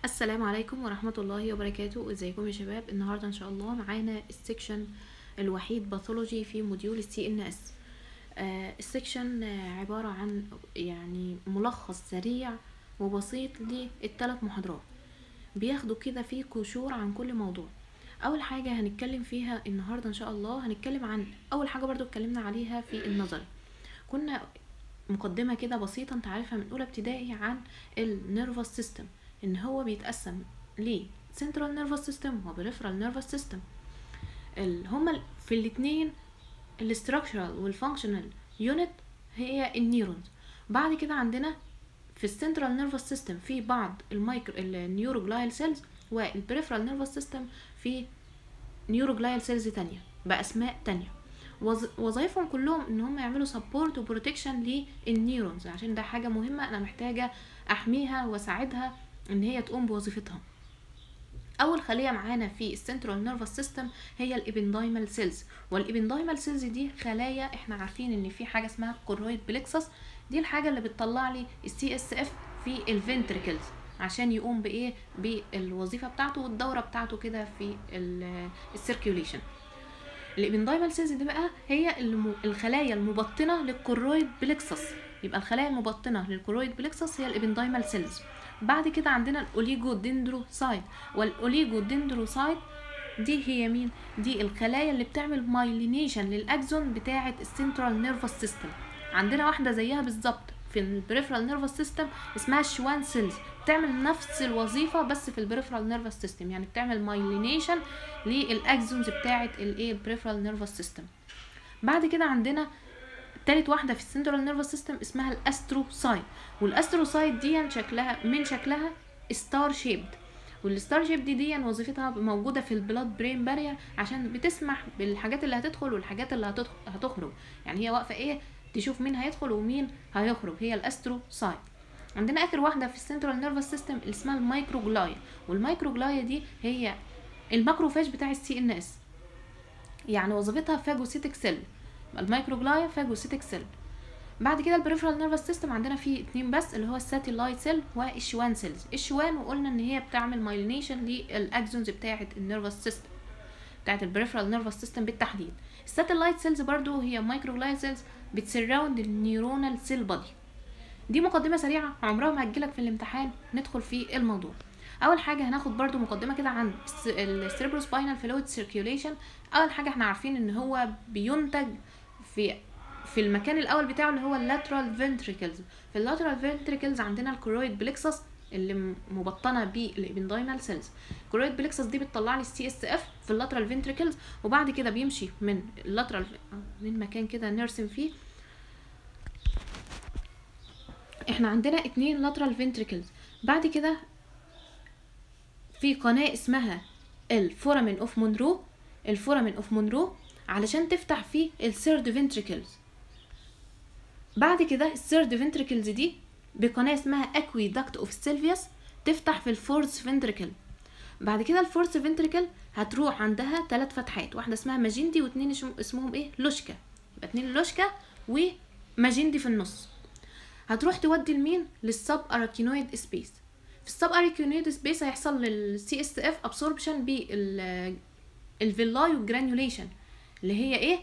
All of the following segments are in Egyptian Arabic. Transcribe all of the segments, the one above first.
السلام عليكم ورحمة الله وبركاته ازيكم يا شباب النهاردة ان شاء الله معانا السكشن الوحيد باثولوجي في موديول السي ان اس السكشن آه، عبارة عن يعني ملخص سريع وبسيط للثلاث محاضرات بياخدوا كده فيه قشور عن كل موضوع اول حاجة هنتكلم فيها النهاردة ان شاء الله هنتكلم عن اول حاجة برضو اتكلمنا عليها في النظري كنا مقدمة كده بسيطة انت عارفها من اولى ابتدائي عن النيرفس سيستم ان هو بيتقسم ل central nervous system و peripheral nervous system ال- هما ال- في الاتنين الاستراكشرال والفانكشنال يونت هي النيورونز بعد كده عندنا في السنترال نيرفس سيستم في بعض المايكرو النيوروجلايال سيلز والبريفرال نيرفس سيستم في نيوروجلايال سيلز تانية بأسماء تانية وظ- وظايفهم كلهم ان هم يعملوا سبورت وبروتكشن للنيورونز عشان ده حاجة مهمة انا محتاجة احميها واساعدها ان هي تقوم بوظيفتها اول خليه معانا في السنترال نيرفس سيستم هي الابندايمال سيلز والابندايمال سيلز دي خلايا احنا عارفين ان في حاجه اسمها كورويد بلكسس دي الحاجه اللي بتطلع لي السي اس اف في الفنتريكلز عشان يقوم بايه بالوظيفه بتاعته والدوره بتاعته كده في السيركيوليشن الابندايمال سيلز دي بقى هي الم- الخلايا المبطنه للكورويد بلكسس يبقى الخلايا المبطنه للكورويد بلكسس هي الابندايمال سيلز بعد كده عندنا الاوليجو دندروسايت والاوليجو دندروسايت دي هي مين دي الخلايا اللي بتعمل مايلينيشن للاكزون بتاعه السنترال نيرفس سيستم عندنا واحده زيها بالظبط في البريفرال نيرفس سيستم اسمها الشوان سيلز بتعمل نفس الوظيفه بس في البريفرال نيرفس سيستم يعني بتعمل مايلينيشن للاكزونز بتاعه الايه البريفرال نيرفس سيستم بعد كده عندنا تالت واحدة في السنترال نيرفس سيستم اسمها الاستروسايت والاستروسايت دي شكلها من شكلها ستار شيبد والستار شيب دي دي وظيفتها موجودة في البلاد برين بارير عشان بتسمح بالحاجات اللي هتدخل والحاجات اللي هتدخ- هتخرج يعني هي واقفة ايه تشوف مين هيدخل ومين هيخرج هي الاستروسايت عندنا اخر واحدة في السنترال نيرفس سيستم اللي اسمها المايكروجلايا والمايكروجلايا دي هي الماكروفاج بتاع السي ان اس يعني وظيفتها فاجوسيتك سيل المايكروجلايا فاجوسيتك سيل بعد كده البريفرال نيرفس سيستم عندنا فيه اتنين بس اللي هو الساتيلايت سيل والشوان سيلز الشوان وقلنا ان هي بتعمل مايلينيشن للاكزونز بتاعه النيرفس سيستم بتاعه البريفرال نيرفس سيستم بالتحديد الساتلايت سيلز برضو هي مايكروجلايا سيلز بتسراوند النيورونال سيل بادي دي مقدمه سريعه عمرها ما هتجيلك في الامتحان ندخل في الموضوع اول حاجه هناخد برضو مقدمه كده عن السيربروسباينال فلويد سيركيوليشن اول حاجه احنا عارفين ان هو بينتج في في المكان الاول بتاعه اللي هو اللاترال فنتريكلز في اللاترال فنتريكلز عندنا الكرويد بلكسس اللي م- مبطنه بالابندايمال سيلز الكرويد بلكسس دي بتطلع لي السي اس اف في اللاترال فنتريكلز وبعد كده بيمشي من اللاترال من مكان كده نرسم فيه احنا عندنا اتنين لاترال فنتريكلز بعد كده في قناة اسمها الفورامين اوف مونرو الفورامين اوف مونرو علشان تفتح فيه الثيرد فنتريكلز بعد كده الثيرد فنتريكلز دي بقناة اسمها اكوي داكت اوف سيلفيوس تفتح في الفورث فنتريكل بعد كده الفورث فنتريكل هتروح عندها ثلاث فتحات واحدة اسمها ماجندي واتنين اسم- اسمهم ايه لوشكا يبقى اتنين لوشكا وماجندي في النص هتروح تودي لمين للسب اراكينويد سبيس في السب اراكينويد سبيس هيحصل للسي اس اف ابسوربشن بال الفيلاي والجرانيوليشن اللي هي ايه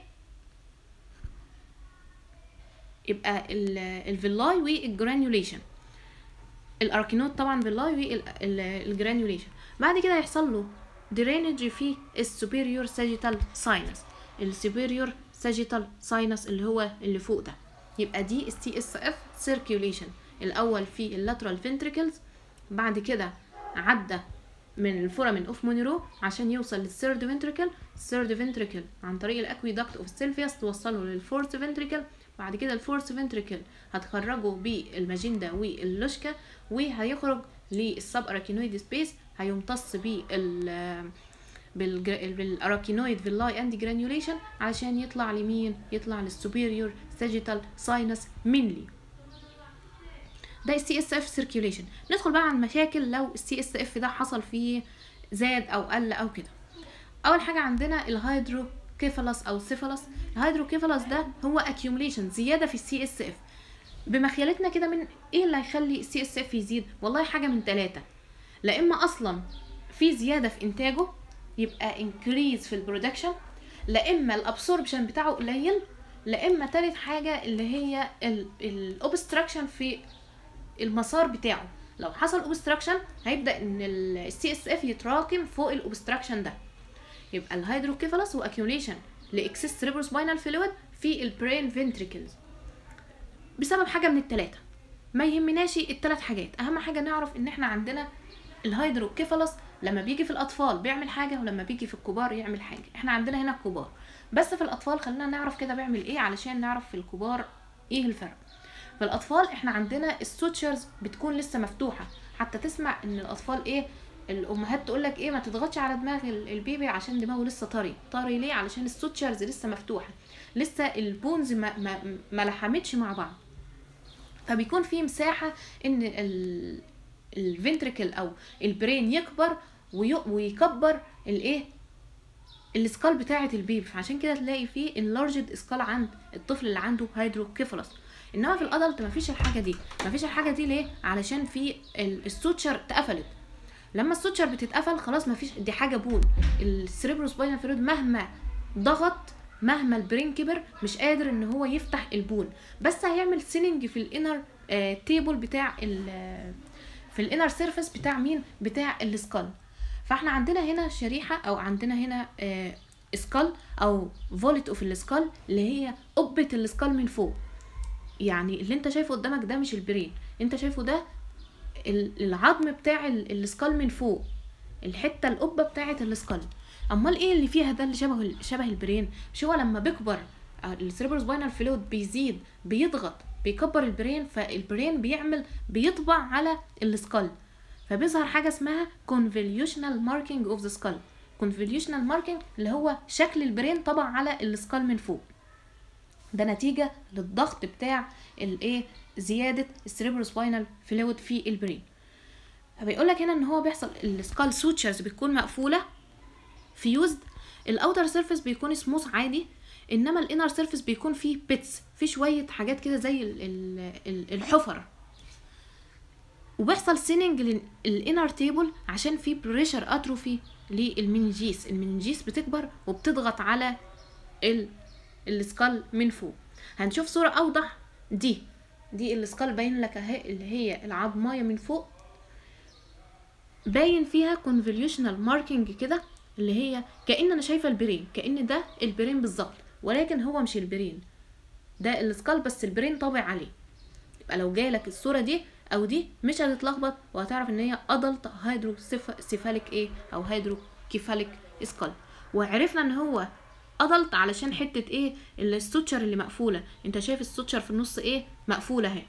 يبقى ال- الفيلاي والجرانيوليشن الاراكينود طبعا فيلاي والجرانيوليشن بعد كده هيحصل له درينج في السوبيريور ساجيتال ساينس السوبيريور ساجيتال ساينس اللي هو اللي فوق ده يبقى دي السي اس اف سيركيوليشن الاول في اللاترال فنتريكلز بعد كده عدى من الفورامين اوف مونيرو عشان يوصل للثيرد فنتريكل الثيرد فنتريكل عن طريق الاكويدكت اوف سيلفيوس توصله للفورث فنتريكل بعد كده الفورث فنتريكل هتخرجه بالماجندا واللوشكا وهيخرج للسب اراكينويد سبيس هيمتص بال بالاراكينويد فيلاي اند جرانيوليشن عشان يطلع لمين يطلع للسوبيريور ساجيتال ساينس مينلي ده السي اس اف سيركيوليشن ندخل بقى على المشاكل لو السي اس اف ده حصل فيه زاد او قل او كده اول حاجه عندنا الهيدروكيفالس او سيفالس الهيدروكيفالس ده هو اكيوميليشن زياده في السي اس اف بمخيلتنا كده من ايه اللي هيخلي السي اس اف يزيد والله حاجه من ثلاثه لا اما اصلا في زياده في انتاجه يبقى انكريز في البرودكشن لا اما الابسوربشن بتاعه قليل لا اما تالت حاجه اللي هي الاوبستراكشن في المسار بتاعه لو حصل اوبستراكشن هيبدا ان السي اس اف يتراكم فوق الاوبستراكشن ده يبقى الهيدروكيفالوس هو اكيوليشن لاكسس سباينال فلويد في البرين فنتريكلز بسبب حاجه من الثلاثه ما يهمناش الثلاث حاجات اهم حاجه نعرف ان احنا عندنا الهيدروكيفالوس لما بيجي في الاطفال بيعمل حاجه ولما بيجي في الكبار يعمل حاجه احنا عندنا هنا الكبار بس في الاطفال خلينا نعرف كده بيعمل ايه علشان نعرف في الكبار ايه الفرق في الاطفال احنا عندنا السوتشرز بتكون لسه مفتوحه حتى تسمع ان الاطفال ايه الامهات تقول لك ايه ما تضغطش على دماغ البيبي عشان دماغه لسه طري طري ليه علشان السوتشرز لسه مفتوحه لسه البونز ما, ما, ما لحمتش مع بعض فبيكون في مساحه ان الفنتريكل او البرين يكبر ويكبر الايه السكال بتاعه البيبي فعشان كده تلاقي فيه اللارجد سكال عند الطفل اللي عنده هيدروكيفالوس انما في الادلت مفيش الحاجه دي مفيش الحاجه دي ليه علشان في السوتشر اتقفلت لما السوتشر بتتقفل خلاص مفيش دي حاجه بون السريبروسباينال فلويد مهما ضغط مهما البرين كبر مش قادر ان هو يفتح البون بس هيعمل سيلينج في الانر آه تيبل بتاع في الانر سيرفيس بتاع مين بتاع السكال فاحنا عندنا هنا شريحه او عندنا هنا آه سكال او فولت اوف السكال اللي هي قبه السكال من فوق يعني اللي انت شايفه قدامك ده مش البرين انت شايفه ده العظم بتاع السكال من فوق الحته القبه بتاعه السكال امال ايه اللي فيها ده اللي شبه شبه البرين مش هو لما بيكبر السيربرو سباينال فلويد بيزيد بيضغط بيكبر البرين فالبرين بيعمل بيطبع على السكال فبيظهر حاجه اسمها convolutional marking of the skull convolutional marking اللي هو شكل البرين طبع على السكال من فوق ده نتيجه للضغط بتاع الايه زياده السيربروسباينال فلويد في البرين فبيقول لك هنا ان هو بيحصل السكال سوتشرز بتكون مقفوله فيوزد الاوتر سيرفيس بيكون سموث عادي انما الانر سيرفيس بيكون فيه بيتس في شويه حاجات كده زي الحفر وبيحصل سيننج للانر تيبل عشان في بريشر اتروفي للمنجيس المنجيس بتكبر وبتضغط على السكال من فوق هنشوف صورة أوضح دي دي السكال باين لك اهي اللي هي العظماية من فوق باين فيها convolutional ماركينج كده اللي هي كأن أنا شايفة البرين كأن ده البرين بالظبط ولكن هو مش البرين ده السكال بس البرين طابع عليه يبقى لو جالك الصورة دي أو دي مش هتتلخبط وهتعرف إن هي أدلت هيدروسيفاليك إيه أو هيدروكيفاليك سكال وعرفنا إن هو ادلت علشان حته ايه الستوتشر اللي مقفوله انت شايف الستوتشر في النص ايه مقفوله اهي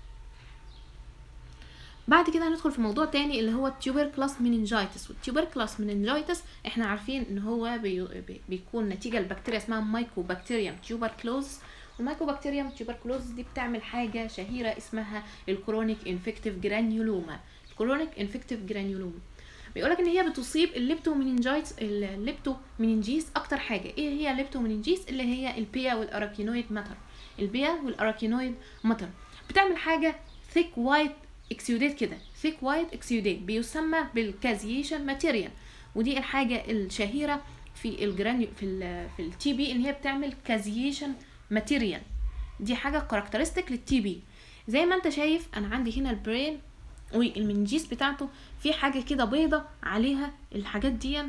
بعد كده هندخل في موضوع تاني اللي هو التيوبركلاس مينينجايتس والتيوبركلاس مينينجايتس احنا عارفين ان هو بي بيكون نتيجه لبكتيريا اسمها مايكوبكتيريوم تيوبركلوز والمايكوبكتيريوم تيوبركلوز دي بتعمل حاجه شهيره اسمها الكرونيك انفكتيف جرانيولوما الكرونيك انفكتيف جرانيولوما بيقولك ان هي بتصيب الليبتومينينجايتس الليبتومينينجيس اكتر حاجه ايه هي الليبتومينينجيس اللي هي البيا والاراكينويد ماتر البيا والاراكينويد ماتر بتعمل حاجه ثيك وايت اكسيوديت كده ثيك وايت اكسيوديت بيسمى بالكازيشن ماتيريال ودي الحاجه الشهيره في الجرانيو في ال في التي بي ان هي بتعمل كازيشن ماتيريال دي حاجه كاركترستيك للتي بي زي ما انت شايف انا عندي هنا البرين والمنجيس بتاعته في حاجة كده بيضة عليها الحاجات دي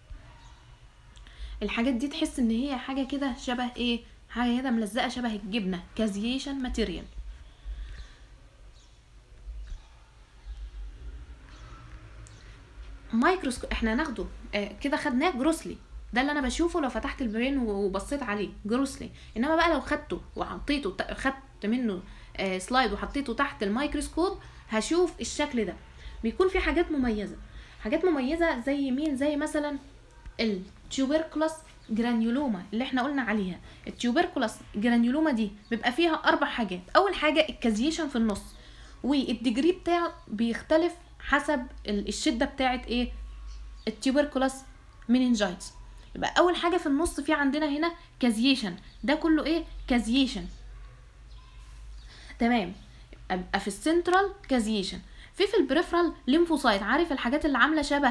الحاجات دي تحس ان هي حاجة كده شبه ايه حاجة كده ملزقة شبه الجبنة كازيشن ماتيريال مايكروسكوب احنا ناخده آه كده خدناه جروسلي ده اللي انا بشوفه لو فتحت البرين وبصيت عليه جروسلي انما بقى لو خدته وحطيته خدت منه آه سلايد وحطيته تحت الميكروسكوب هشوف الشكل ده بيكون في حاجات مميزه حاجات مميزه زي مين زي مثلا التيوبركلوس جرانيولوما اللي احنا قلنا عليها التيوبركلوس جرانيولوما دي بيبقى فيها اربع حاجات اول حاجه الكازيشن في النص والديجري بتاعه بيختلف حسب الشده بتاعه ايه التيوبركلوس مينينجايتس يبقى اول حاجه في النص في عندنا هنا كازيشن ده كله ايه كازيشن تمام ابقى في السنترال كازيشن في في البريفرال ليمفوسايت عارف الحاجات اللي عامله شبه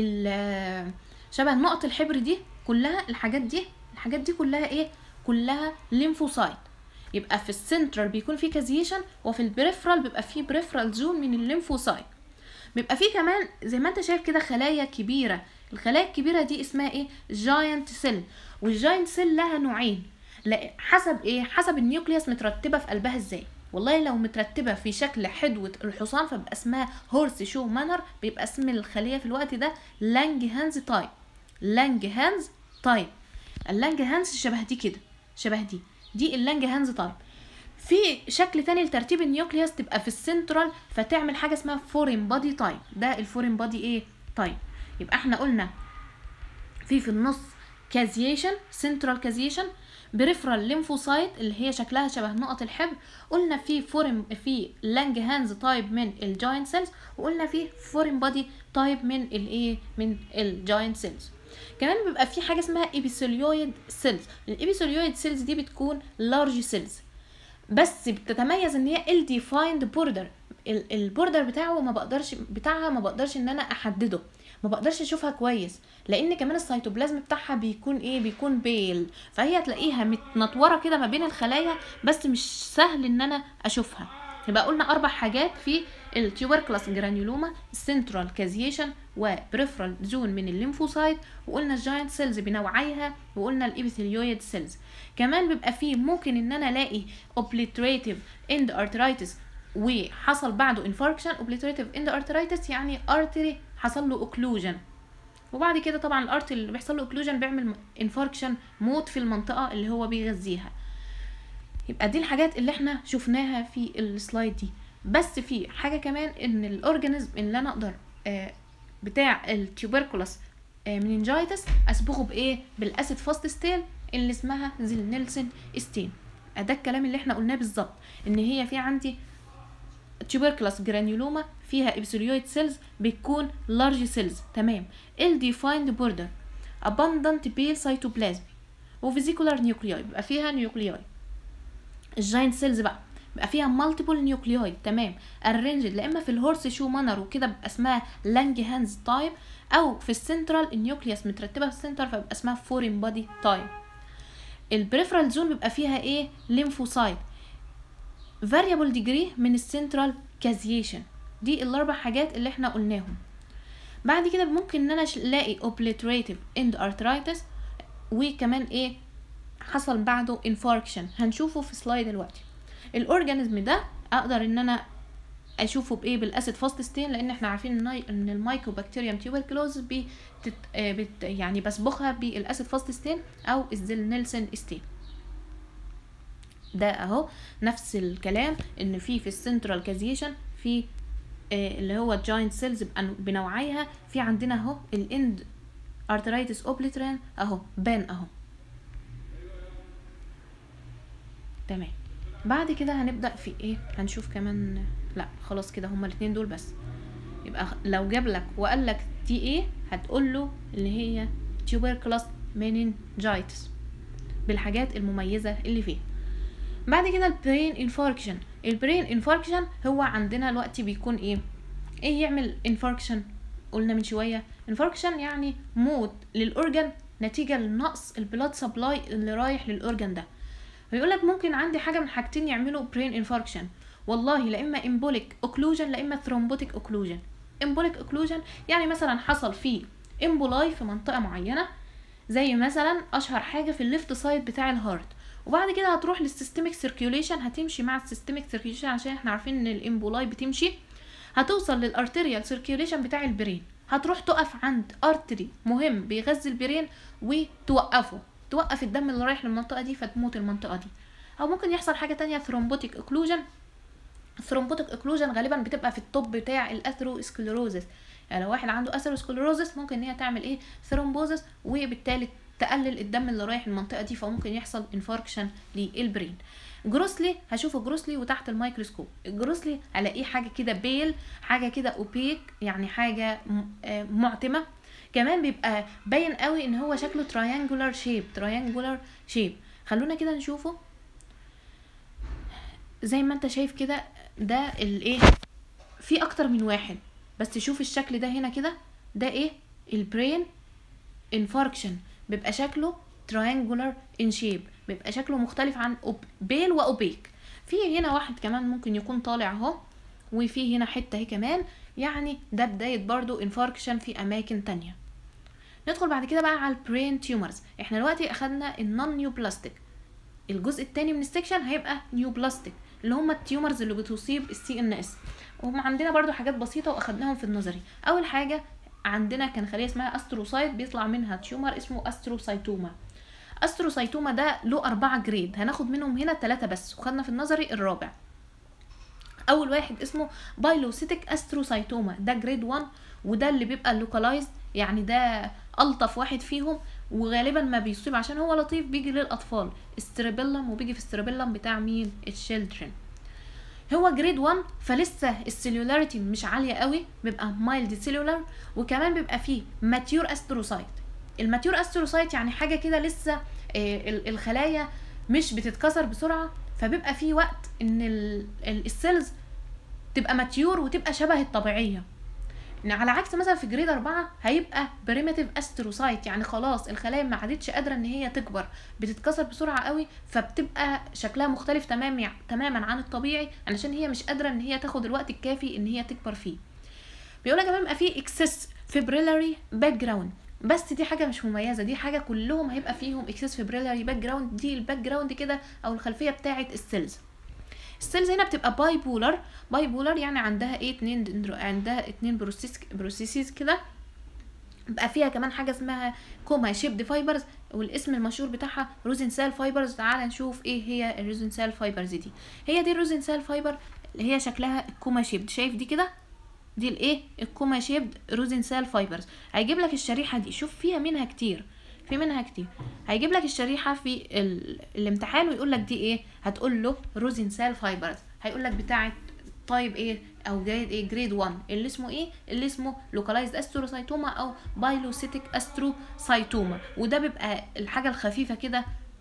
ال شبه نقط الحبر دي كلها الحاجات دي الحاجات دي كلها ايه كلها ليمفوسايت يبقى في السنترال بيكون في كازيشن وفي البريفرال بيبقى في بريفرال زون من الليمفوسايت بيبقى في كمان زي ما انت شايف كده خلايا كبيره الخلايا الكبيره دي اسمها ايه جاينت سيل والجاينت سيل لها نوعين لا حسب ايه حسب النيوكليوس مترتبه في قلبها ازاي والله لو مترتبه في شكل حدوه الحصان فبيبقى اسمها هورس شو مانر بيبقى اسم الخليه في الوقت ده لانج هانز تايب لانج هانز تايب اللانج هانز شبه دي كده شبه دي دي اللانج هانز تايب في شكل تاني لترتيب النيوكليوس تبقى في السنترال فتعمل حاجه اسمها فورين بادي تايب ده الفورين بادي ايه تايب يبقى احنا قلنا في في النص كازيشن سنترال كازيشن بريفرال ليمفوسايت اللي هي شكلها شبه نقط الحبر قلنا في فورين في لانج هانز تايب من الجاينت سيلز وقلنا في فورين بادي تايب من الايه من الجاينت سيلز كمان بيبقى في حاجه اسمها ايبيثيليويد سيلز الايبيثيليويد سيلز دي بتكون لارج سيلز بس بتتميز ان هي ال defined border البوردر بتاعه ما بقدرش بتاعها ما بقدرش ان انا احدده ما بقدرش اشوفها كويس لان كمان السيتوبلازم بتاعها بيكون ايه بيكون بيل فهي تلاقيها متنطوره كده ما بين الخلايا بس مش سهل ان انا اشوفها يبقى قلنا اربع حاجات في التيوبركلاس جرانيولوما السنترال كازيشن وبريفرال زون من الليمفوسايت وقلنا الجاينت سيلز بنوعيها وقلنا الابيثيليويد سيلز كمان بيبقى فيه ممكن ان انا الاقي اوبليتريتيف اند ارترايتس وحصل بعده انفاركشن اوبليتريتيف اند ارترايتس يعني ارتري حصل له اوكلوجن وبعد كده طبعا الارت اللي بيحصل له اوكلوجن بيعمل انفاركشن موت في المنطقه اللي هو بيغذيها يبقى دي الحاجات اللي احنا شفناها في السلايد دي بس في حاجه كمان ان الاورجانيزم اللي انا اقدر آه بتاع التيوبركولاس آه مننجايتس اصبغه بايه بالاسيد فاست ستيل اللي اسمها زيل نيلسون ستين ده الكلام اللي احنا قلناه بالظبط ان هي في عندي تيوبركلاس جرانيولوما فيها ابسوليويد سيلز بتكون لارج سيلز تمام ال defined border abundant pale cytoplasm وفيزيكولار نيوكلياي بيبقى فيها نيوكلياي الجاينت سيلز بقى بيبقى فيها مالتيبل نيوكلياي تمام ارينجد لا اما في الهورس شو مانر وكده بيبقى اسمها لانج هانز تايب او في السنترال النيوكليوس مترتبه في السنتر فبيبقى اسمها فورين بادي تايب البريفرال زون بيبقى فيها ايه ليمفوسايت variable degree من السنترال كازيشن دي الاربع حاجات اللي احنا قلناهم بعد كده ممكن ان انا الاقي obliterative end arthritis وكمان ايه حصل بعده infarction هنشوفه في سلايد دلوقتي الاورجانيزم ده اقدر ان انا اشوفه بايه بالاسيد فاست ستين لان احنا عارفين ان ان المايكوبكتيريوم تيوبركلوز بتت بت يعني بصبغها بالاسيد فاست ستين او الزيل نيلسون ستين ده اهو نفس الكلام ان في في السنترال كازيشن في آه اللي هو الجاينت سيلز بنوعيها في عندنا اهو الاند ارترايتس اوبليتران اهو بان اهو تمام بعد كده هنبدا في ايه هنشوف كمان لا خلاص كده هما الاتنين دول بس يبقى لو جاب لك وقال لك دي ايه هتقول له اللي هي tuberculous meningitis بالحاجات المميزه اللي فيها بعد كده البرين انفاركشن البرين انفاركشن هو عندنا دلوقتي بيكون ايه ايه يعمل انفاركشن قلنا من شويه انفاركشن يعني موت للاورجن نتيجه لنقص البلاد سبلاي اللي رايح للاورجن ده فيقول لك ممكن عندي حاجه من حاجتين يعملوا برين انفاركشن والله لا اما امبوليك اوكلوجن لا اما ثرومبوتيك اوكلوجن امبوليك اوكلوجن يعني مثلا حصل فيه امبولاي في منطقه معينه زي مثلا اشهر حاجه في الليفت سايد بتاع الهارت وبعد كده هتروح للسيستميك سيركيوليشن هتمشي مع السيستميك سيركيوليشن عشان احنا عارفين ان الامبولاي بتمشي هتوصل للارتيريال سيركيوليشن بتاع البرين هتروح تقف عند ارتري مهم بيغذي البرين وتوقفه توقف الدم اللي رايح للمنطقه دي فتموت المنطقه دي او ممكن يحصل حاجه تانية ثرومبوتيك اوكلوجن الثرومبوتيك اوكلوجن غالبا بتبقى في الطب بتاع الاثروسكليروزس يعني لو واحد عنده اثروسكليروزس ممكن ان هي تعمل ايه ثرومبوزس وبالتالي تقلل الدم اللي رايح المنطقه دي فممكن يحصل انفاركشن للبرين جروسلي هشوفه جروسلي وتحت الميكروسكوب الجروسلي الاقيه حاجه كده بيل حاجه كده اوبيك يعني حاجه معتمه كمان بيبقى باين قوي ان هو شكله تراينجولار شيب تراينجولار شيب خلونا كده نشوفه زي ما انت شايف كده ده الايه في اكتر من واحد بس شوف الشكل ده هنا كده ده ايه البرين انفاركشن بيبقى شكله triangular in shape بيبقى شكله مختلف عن بيل واوبيك في هنا واحد كمان ممكن يكون طالع اهو وفي هنا حته اهي كمان يعني ده بدايه برضو انفاركشن في اماكن تانية ندخل بعد كده بقى على البرين تيومرز احنا دلوقتي اخدنا النون نيو بلاستيك الجزء التاني من السكشن هيبقى نيو بلاستيك اللي هم التيومرز اللي بتصيب السي ان اس وهم عندنا برضو حاجات بسيطه واخدناهم في النظري اول حاجه عندنا كان خليه اسمها استروسايت بيطلع منها تيومر اسمه استروسايتوما استروسايتوما ده له أربعة جريد هناخد منهم هنا ثلاثة بس وخدنا في النظري الرابع أول واحد اسمه بايلوسيتك استروسايتوما ده جريد 1 وده اللي بيبقى لوكالايزد يعني ده ألطف واحد فيهم وغالبا ما بيصيب عشان هو لطيف بيجي للأطفال الستريبيلم وبيجي في الستريبيلم بتاع مين الشيلدرن هو جريد 1 فلسه السيلولاريتي مش عاليه قوي بيبقى مايلد سيلولار وكمان بيبقى فيه ماتيور استروسايت الماتيور استروسايت يعني حاجه كده لسه آه، ال- الخلايا مش بتتكسر بسرعه فبيبقى في وقت ان ال- ال- السيلز تبقى ماتيور وتبقى شبه الطبيعيه إن على عكس مثلا في جريد أربعة هيبقى بريماتيف استروسايت يعني خلاص الخلايا ما عادتش قادرة ان هي تكبر بتتكسر بسرعة قوي فبتبقى شكلها مختلف تماما تماما عن الطبيعي علشان هي مش قادرة ان هي تاخد الوقت الكافي ان هي تكبر فيه بيقول لك كمان بيبقى فيه اكسس فيبريلاري باك جراوند بس دي حاجه مش مميزه دي حاجه كلهم هيبقى فيهم اكسس فيبريلاري باك جراوند دي الباك جراوند كده او الخلفيه بتاعه السيلز السيلز هنا بتبقى باي بولر باي بولر يعني عندها ايه اتنين دندرو عندها اتنين بروسيس بروسيسز كده بقى فيها كمان حاجه اسمها كوما شيبد فايبرز والاسم المشهور بتاعها روزنسال فايبرز تعال نشوف ايه هي الروزنسال فايبرز دي هي دي الروزنسال فايبر اللي هي شكلها الكوما شيبد شايف دي كده دي الايه الكوما شيبد روزنسال فايبرز هيجيب لك الشريحه دي شوف فيها منها كتير في منها كتير هيجيب لك الشريحه في ال... الامتحان ويقول لك دي ايه هتقول له روزنسال فايبرز هيقول لك بتاعه طيب ايه او جريد ايه جريد 1 اللي اسمه ايه اللي اسمه لوكالايزد استروسايتوما او بايلوسيتيك استروسايتوما وده بيبقى الحاجه الخفيفه كده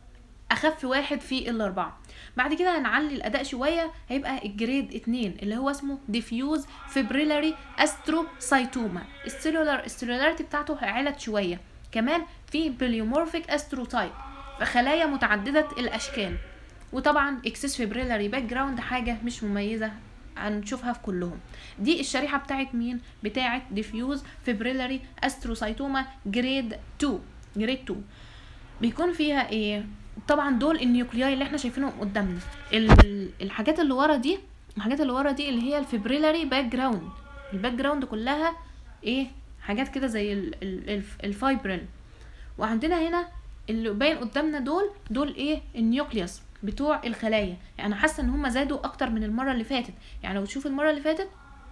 اخف واحد في الاربعه بعد كده هنعلي الاداء شويه هيبقى الجريد 2 اللي هو اسمه ديفيوز فيبريلاري استروسايتوما السيلولار السيلولاريتي بتاعته علت شويه كمان في بليومورفيك استروتايب خلايا متعدده الاشكال وطبعا اكسس فيبريلاري باك جراوند حاجه مش مميزه هنشوفها في كلهم دي الشريحه بتاعت مين بتاعت ديفيوز فيبريلاري استروسايتوما جريد 2 جريد 2 بيكون فيها ايه طبعا دول النيوكلياي اللي احنا شايفينهم قدامنا ال- الحاجات اللي ورا دي الحاجات اللي ورا دي اللي هي الفيبريلاري باك جراوند الباك جراوند كلها ايه حاجات كده زي ال- ال- الف- الفايبرين وعندنا هنا اللي باين قدامنا دول دول ايه النيوكليوس بتوع الخلايا يعني أنا حاسه ان هم زادوا اكتر من المره اللي فاتت يعني لو تشوف المره اللي فاتت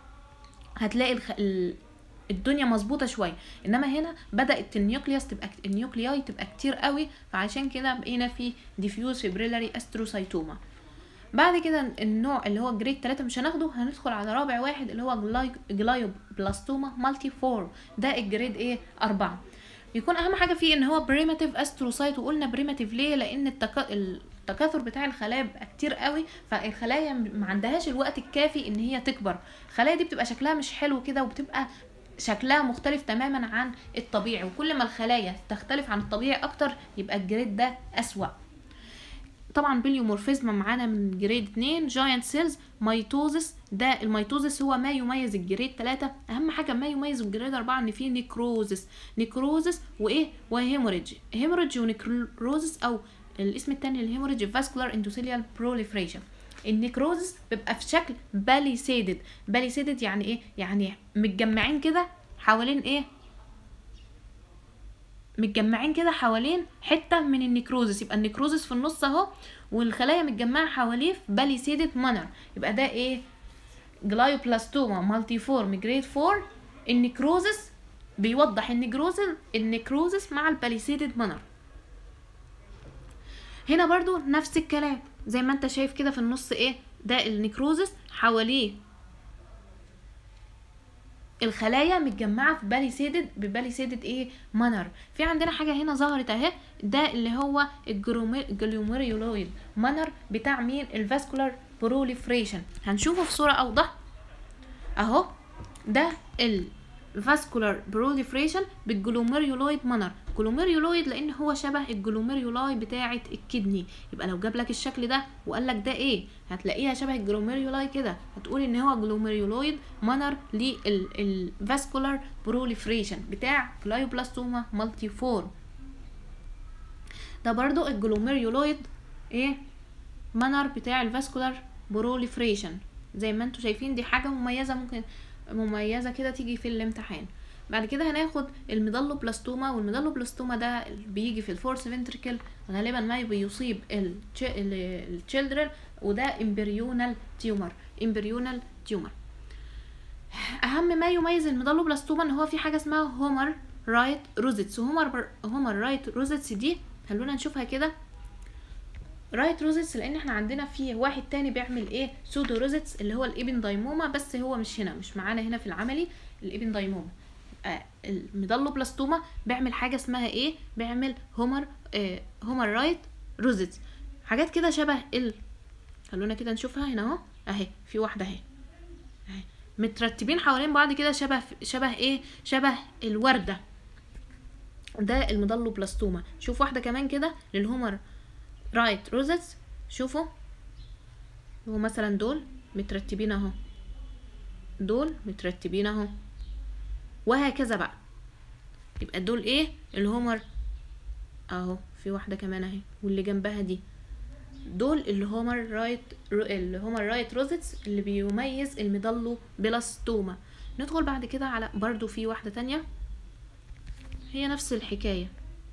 هتلاقي الخ... ال... الدنيا مظبوطه شويه انما هنا بدات النيوكليوس تبقى النيوكلياي تبقى كتير قوي فعشان كده بقينا في ديفيوز فيبريلاري استروسايتوما بعد كده النوع اللي هو جريد 3 مش هناخده هندخل على رابع واحد اللي هو جلاي... جلايوبلاستوما مالتي فور ده الجريد ايه أربعة يكون اهم حاجه فيه ان هو بريماتيف استروسايت وقلنا بريماتيف ليه لان التك... التكاثر بتاع الخلايا بيبقى كتير قوي فالخلايا ما عندهاش الوقت الكافي ان هي تكبر الخلايا دي بتبقى شكلها مش حلو كده وبتبقى شكلها مختلف تماما عن الطبيعي وكل ما الخلايا تختلف عن الطبيعي اكتر يبقى الجريد ده اسوأ طبعا بليومورفيزما معانا من جريد 2 جاينت سيلز ميتوزس ده الميتوزس هو ما يميز الجريد 3 اهم حاجه ما يميز الجريد 4 ان فيه نيكروزس نيكروزس وايه وهيموريدج هيموريدج ونيكروزس او الاسم التاني للهيموريدج فاسكولار اندوثيليال بروليفريشن النيكروزس بيبقى في شكل باليسيدد باليسيدد يعني ايه يعني متجمعين كده حوالين ايه متجمعين كده حوالين حته من النيكروزس يبقى النيكروزس في النص اهو والخلايا متجمعه حواليه في باليسيدد مانر يبقى ده ايه جلايوبلاستوما مالتي فورم جريد 4 النيكروزس بيوضح النيكروزس النيكروزس مع الباليسيدد مانر هنا برضو نفس الكلام زي ما انت شايف كده في النص ايه ده النيكروزس حواليه الخلايا متجمعه في باليسيدد بباليسيدد ايه مانر في عندنا حاجه هنا ظهرت اهي ده اللي هو الجلوميريولويد مانر بتاع مين الفاسكولار بروليفريشن هنشوفه في صوره اوضح اهو ده الفاسكولار بروليفريشن بالجلوميريولويد مانر جلوميريولويد لان هو شبه الجلوميريولاي بتاعه الكدني يبقى لو جاب لك الشكل ده وقال لك ده ايه هتلاقيها شبه الجلوميريولاي كده هتقول ان هو جلوميريولويد مانر للفاسكولار بروليفريشن بتاع كلايوبلاستوما مالتي فورم ده برضو الجلوميريولويد ايه مانر بتاع الفاسكولار بروليفريشن زي ما انتم شايفين دي حاجه مميزه ممكن مميزه كده تيجي في الامتحان بعد كده هناخد الميدالوبلاستوما والميدالوبلاستوما ده بيجي في الفورس فنتريكل غالبا ما بيصيب التشيلدرن وده امبريونال تيومر امبريونال تيومر اهم ما يميز الميدالوبلاستوما ان هو في حاجه اسمها هومر رايت روزيتس هومر هومر رايت روزيتس دي خلونا نشوفها كده رايت روزيتس لان احنا عندنا في واحد تاني بيعمل ايه سودو روزيتس اللي هو الابن دايموما بس هو مش هنا مش معانا هنا في العملي الابن دايموما آه الميدالوبلاستوما بيعمل حاجه اسمها ايه بيعمل هومر آه هومر رايت روزيتس حاجات كده شبه ال خلونا كده نشوفها هنا اهو اهي في واحده اهي اهي مترتبين حوالين بعض كده شبه شبه ايه شبه الورده ده الميدالوبلاستوما شوف واحده كمان كده للهومر رايت روزتس شوفوا هو مثلا دول مترتبين اهو دول مترتبين اهو وهكذا بقى يبقى دول ايه الهومر اهو في واحده كمان اهي واللي جنبها دي دول الهومر رايت الهومر رايت روزتس اللي بيميز الميدالو بلاستوما ندخل بعد كده على برضو في واحده تانية هي نفس الحكايه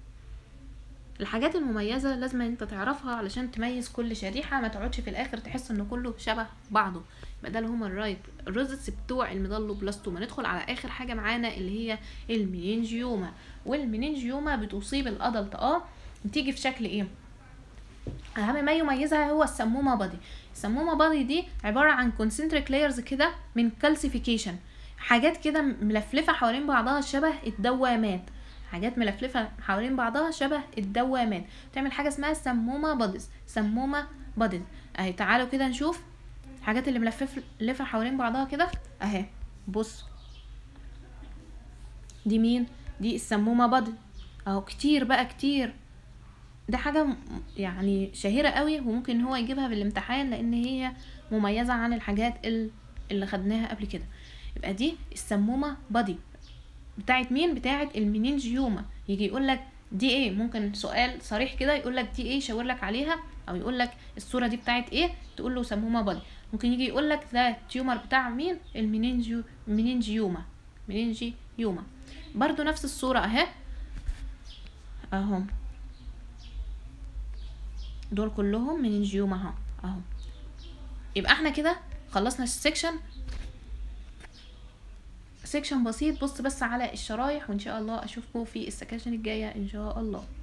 الحاجات المميزة لازم انت تعرفها علشان تميز كل شريحة ما تقعدش في الاخر تحس ان كله شبه بعضه يبقى ده الهومر رايت الروزتس بتوع الميدالو بلاستوما ندخل على اخر حاجة معانا اللي هي المينينجيوما والمينينجيوما بتصيب الادلت اه بتيجي في شكل ايه اهم ما يميزها هو السمومة بادي السمومة بادي دي عبارة عن كونسنتريك لايرز كده من كالسيفيكيشن حاجات كده ملفلفة حوالين بعضها شبه الدوامات حاجات ملفلفة حوالين بعضها شبه الدوامات تعمل حاجة اسمها سمومة بادز سمومة بادز اهي تعالوا كده نشوف الحاجات اللي ملفلفة حوالين بعضها كده اهي بص دي مين دي السمومة بادز اهو كتير بقى كتير ده حاجة يعني شهيرة قوي وممكن ان هو يجيبها في الامتحان لان هي مميزة عن الحاجات اللي خدناها قبل كده يبقى دي السمومة بادي بتاعت مين بتاعت المينينجيوما يجي يقول لك دي ايه ممكن سؤال صريح كده يقول لك دي ايه يشاور لك عليها او يقول لك الصوره دي بتاعت ايه تقول له سمومه بادي ممكن يجي يقول لك ده تيومر بتاع مين المينينجيو مينينجيوما مينينجيوما برضو نفس الصوره اهي اهو دول كلهم مينينجيوما اهو اهو يبقى احنا كده خلصنا السكشن سيكشن بسيط بص بس على الشرايح وان شاء الله اشوفكم في السكاشن الجايه ان شاء الله